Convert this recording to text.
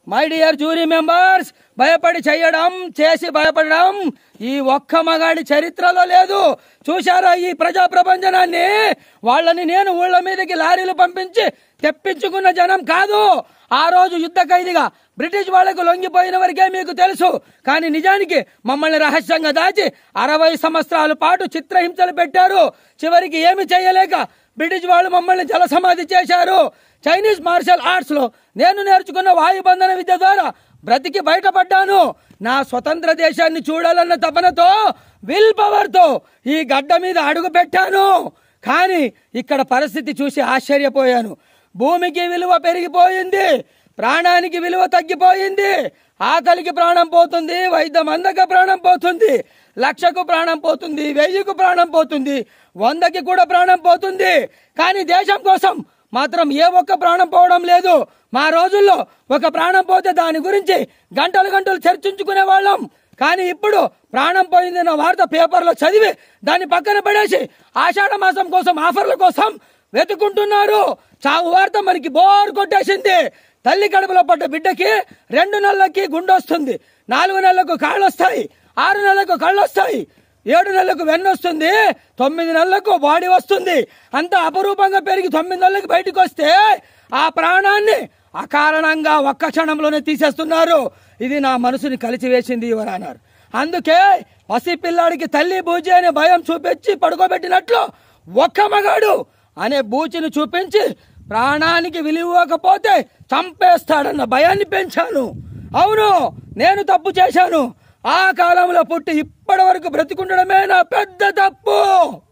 my dear jury members భయపడి చెయ్యడం చేసి భయపడడం ఈ ఒక్క మగాడి చరిత్రలో లేదు చూశారా ఈ ప్రజా ప్రపంచనాన్ని వాళ్ళని నేను ఊళ్ళ మీదకి లారీలు పంపించి తెప్పించుకున్న జనం కాదు ఆ రోజు యుద్ధ ఖైదీగా బ్రిటిష్ వాళ్లకు లొంగిపోయిన వరకే మీకు తెలుసు కానీ నిజానికి మమ్మల్ని రహస్యంగా దాచి అరవై సంవత్సరాల పాటు చిత్రహింసలు పెట్టారు చివరికి ఏమి చేయలేక బ్రిటిష్ వాళ్ళు మమ్మల్ని జల సమాధి చేశారు చైనీస్ మార్షల్ ఆర్ట్స్ లో నేను నేర్చుకున్న వాయుబంధన విద్య ద్వారా బ్రతికి బయటపడ్డాను నా స్వతంత్ర దేశాన్ని చూడాలన్న తపనతో విల్ పవర్ తో ఈ గడ్డ మీద అడుగు పెట్టాను కానీ ఇక్కడ పరిస్థితి చూసి ఆశ్చర్యపోయాను భూమికి విలువ పెరిగిపోయింది ప్రాణానికి విలువ తగ్గిపోయింది ఆకలికి ప్రాణం పోతుంది వైద్యం అందక ప్రాణం పోతుంది లక్షకు ప్రాణం పోతుంది వెయ్యికు ప్రాణం పోతుంది వందకి కూడా ప్రాణం పోతుంది కానీ దేశం కోసం మాత్రం ఏ ఒక్క ప్రాణం పోవడం లేదు మా రోజుల్లో ఒక ప్రాణం పోతే దాని గురించి గంటలు గంటలు చర్చించుకునే వాళ్ళం కానీ ఇప్పుడు ప్రాణం పోయిందన్న వార్త పేపర్లో చదివి దాన్ని పక్కన పడేసి ఆషాఢ మాసం కోసం ఆఫర్ల కోసం వెతుకుంటున్నారు చావు వార్త మనకి బోర్ కొట్టేసింది తల్లి కడుపులో పడ్డ బిడ్డకి రెండు నెలలకి గుండొస్తుంది నాలుగు నెలలకు కాళ్ళు వస్తాయి ఆరు నెలలకు కళ్ళు వస్తాయి ఏడు నెలలకు వెన్నొస్తుంది తొమ్మిది నెలలకు బాడీ వస్తుంది అంత అపరూపంగా పెరిగి తొమ్మిది నెలలకు బయటకు వస్తే ఆ ప్రాణాన్ని అకారణంగా ఒక్క క్షణంలోనే తీసేస్తున్నారు ఇది నా మనసుని కలిచివేసింది అన్నారు అందుకే పసి పిల్లాడికి తల్లి బూచి అనే భయం చూపించి పడుకోబెట్టినట్లు ఒక్క మగాడు అనే బూచిని చూపించి ప్రాణానికి విలువకపోతే చంపేస్తాడన్న భయాన్ని పెంచాను అవును నేను తప్పు చేశాను ఆ కాలంలో పుట్టి ఇప్పటి వరకు బ్రతికుండడమే నా పెద్ద తప్పు